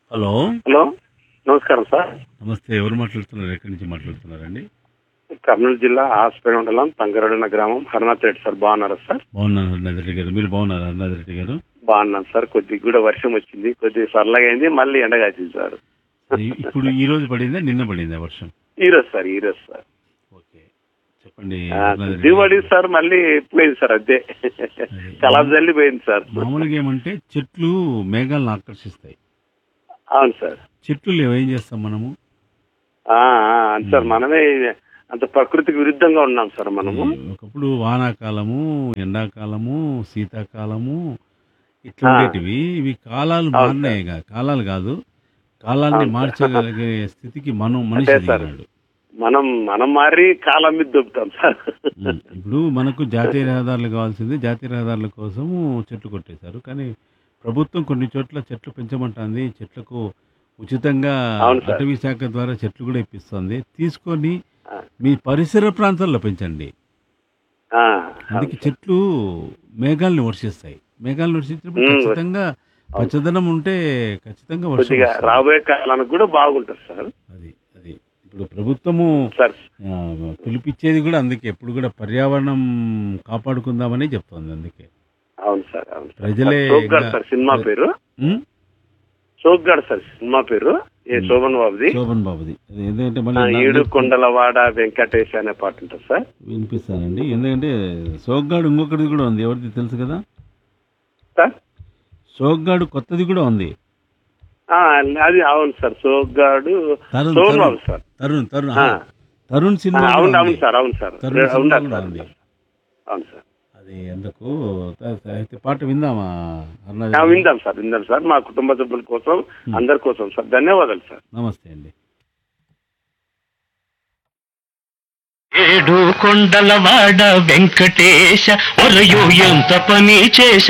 Hello hello నమస్కారం sir నమస్తే ఎవరు మాట్లాడుతున్నారు ఎక్కడి నుంచి మాట్లాడుతున్నారండి కర్నూలు జిల్లా ఆస్పేట మండలం తంగరడిన గ్రామం హరినాథ్ రెడ్డి సార్ బాగున్నారా సార్ బాగున్నారు హరినాథ్ రెడ్డి గారు మీరు బాగున్నారు హరినాథ్ రెడ్డి గారు బాగున్నాను సార్ కొద్దిగా కూడా వర్షం వచ్చింది కొద్దిగా సరళగా అయింది మళ్ళీ ఎండగాచింది సార్ ఇ- ఇప్పుడు ఈ రోజు పడిందా నిన్న పడిందా వర్షం ఈరోజు సార్ ఈరోజు సార్ ఓకే చెప్పండి ఆ, హరినాథ్ రెడ్డి దిగుబడి గారు. సార్ మళ్ళీ పోయింది సార్ అదే కలాబ్ జల్లి పోయింది సార్ మామూలుగా ఏమంటే చెట్లు మేఘాలను ఆకర్షిస్తాయి అవును సార్ చెట్లు లేవు ఏం చేస్తాం మనము ఆ, ఆ, అవును సార్ మనమే అంత ప్రకృతికి విరుద్ధంగా ఉన్నాం సార్ మనము ఈ ఒకప్పుడు వానాకాలము ఎండాకాలము శీతాకాలము ఇట్లా ఆ. ఉండేటివి ఇవి కాలాలు అవును మారినాయి కా- కాలాలు కాదు కాలాన్ని అవును సార్. మార్చగలిగే స్థితికి మనం మనిషి అంతే సార్. దిగినాడు మనం మనం మారి కాలం మీద దొబ్బుతాం సార్ ఉమ్, ఇప్పుడు మనకు జాతీయ రహదారులు కావాల్సింది జాతీయ రహదారుల కోసము చెట్లు కొట్టేశారు కానీ ప్రభుత్వం కొన్ని చోట్ల చెట్లు పెంచమంటుంది చెట్లకు ఉచితంగా అవును సార్. అటవీ శాఖ ద్వారా చెట్లు కూడా ఇప్పిస్తుంది తీసుకొని ఆ, మీ పరిసర ప్రాంతాల్లో పెంచండి ఆ, అందుకే చెట్లు మేఘాలను వర్షిస్తాయి మేఘాలను వర్షించినప్పుడు ఉమ్, ఖచ్చితంగా పచ్చదనం ఉంటే ఖచ్చితంగా వర్షం కొద్దిగా వస్తుంది. రాబోయే కాలానికి కూడా బాగుంటుంది సార్ అది అది ఇప్పుడు ప్రభుత్వము సార్ ఆ, పిలిపించేది కూడా అందుకే ఎప్పుడు కూడా పర్యావరణం కాపాడుకుందామని చెప్తోంది అందుకే అవును సార్ అవును సార్. ప్రజలే సోగ్గాడ్ ఇంకా- సార్ సినిమా పేరు ఉమ్? సోగ్గాడ్ సార్ సినిమా పేరు ఏ ఉమ్. శోభన్ బాబుది శోభన్ బాబుది అది ఎందుకంటే ఆ, మళ్ళీ నా- ఏడు కొండలవాడ వెంకటేష్ అనే పాట ఉంటుంది సార్ వినిపిస్తానండి ఎందుకంటే సోగ్గాడు ఇంకొకటిది కూడా ఉంది ఎవరిది తెలుసు కదా సార్ సోగ్గాడు కొత్తది కూడా ఉంది ఆ, అది అవును సార్ సోగ్గాడు తరుణ్ శోభన్ తరుణ్ బాబు సార్ తరుణ్ తరుణ్ ఆ. ఆ, తరుణ్ ఆ, సినిమా అవును కూడా అవును ఉంది. సార్ అవును సార్ తరుణ్ సినిమా ఉండాలి కూడా సార్ ఉంది. అవును సార్ అది ఎందుకు త- అయితే పాట విందామా అరుణాచల్ ఆ, గారు? విందాం సార్ విందాం సార్ మా కుటుంబ సభ్యుల కోసం అందరి కోసం సార్ ధన్యవాదాలు సార్ నమస్తే అండి ఏడు కొండలవాడ వెంకటేశ ఒరయు ఎంత పని చేశ